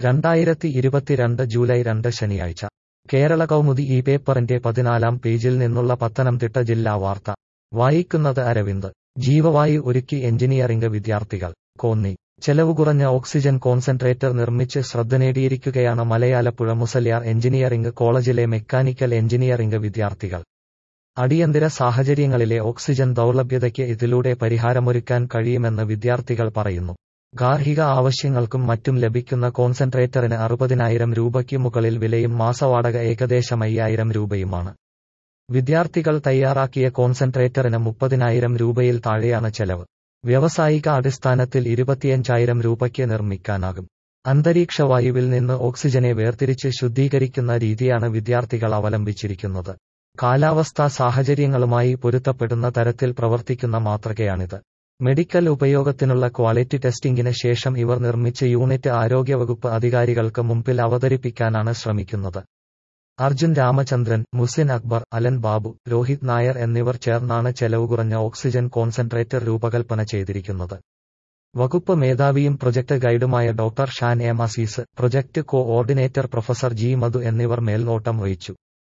രണ്ടായിരത്തി ഇരുപത്തിരണ്ട് ജൂലൈ രണ്ട് ശനിയാഴ്ച കേരള കൗമുദി ഈ പേപ്പറിന്റെ പതിനാലാം പേജിൽ നിന്നുള്ള പത്തനംതിട്ട ജില്ലാ വാർത്ത വായിക്കുന്നത് അരവിന്ദ് ജീവവായു ഒരുക്കി എഞ്ചിനീയറിംഗ് വിദ്യാർത്ഥികൾ കോന്നി ചെലവ് കുറഞ്ഞ ഓക്സിജൻ കോൺസെൻട്രേറ്റർ നിർമ്മിച്ച് ശ്രദ്ധ നേടിയിരിക്കുകയാണ് മലയാലപ്പുഴ മുസല്യാർ എഞ്ചിനീയറിംഗ് കോളേജിലെ മെക്കാനിക്കൽ എഞ്ചിനീയറിംഗ് വിദ്യാർത്ഥികൾ അടിയന്തര സാഹചര്യങ്ങളിലെ ഓക്സിജൻ ദൗർലഭ്യതയ്ക്ക് ഇതിലൂടെ പരിഹാരമൊരുക്കാൻ കഴിയുമെന്ന് വിദ്യാർത്ഥികൾ പറയുന്നു ഗാർഹിക ആവശ്യങ്ങൾക്കും മറ്റും ലഭിക്കുന്ന കോൺസെൻട്രേറ്ററിന് അറുപതിനായിരം രൂപയ്ക്ക് മുകളിൽ വിലയും മാസവാടക ഏകദേശം അയ്യായിരം രൂപയുമാണ് വിദ്യാർത്ഥികൾ തയ്യാറാക്കിയ കോൺസെൻട്രേറ്ററിന് മുപ്പതിനായിരം രൂപയിൽ താഴെയാണ് ചെലവ് വ്യവസായിക അടിസ്ഥാനത്തിൽ ഇരുപത്തിയഞ്ചായിരം രൂപയ്ക്ക് നിർമ്മിക്കാനാകും അന്തരീക്ഷ വായുവിൽ നിന്ന് ഓക്സിജനെ വേർതിരിച്ച് ശുദ്ധീകരിക്കുന്ന രീതിയാണ് വിദ്യാർത്ഥികൾ അവലംബിച്ചിരിക്കുന്നത് കാലാവസ്ഥാ സാഹചര്യങ്ങളുമായി പൊരുത്തപ്പെടുന്ന തരത്തിൽ പ്രവർത്തിക്കുന്ന മാതൃകയാണിത് മെഡിക്കൽ ഉപയോഗത്തിനുള്ള ക്വാളിറ്റി ടെസ്റ്റിംഗിന് ശേഷം ഇവർ നിർമ്മിച്ച യൂണിറ്റ് ആരോഗ്യവകുപ്പ് അധികാരികൾക്ക് മുമ്പിൽ അവതരിപ്പിക്കാനാണ് ശ്രമിക്കുന്നത് അർജുൻ രാമചന്ദ്രൻ മുസിൻ അക്ബർ അലൻ ബാബു രോഹിത് നായർ എന്നിവർ ചേർന്നാണ് ചെലവ് കുറഞ്ഞ ഓക്സിജൻ കോൺസെൻട്രേറ്റർ രൂപകൽപ്പന ചെയ്തിരിക്കുന്നത് വകുപ്പ് മേധാവിയും പ്രൊജക്ട് ഗൈഡുമായ doctor Shan M Azeez project coordinator professor G Madhu എന്നിവർ മേൽനോട്ടം വഹിച്ചു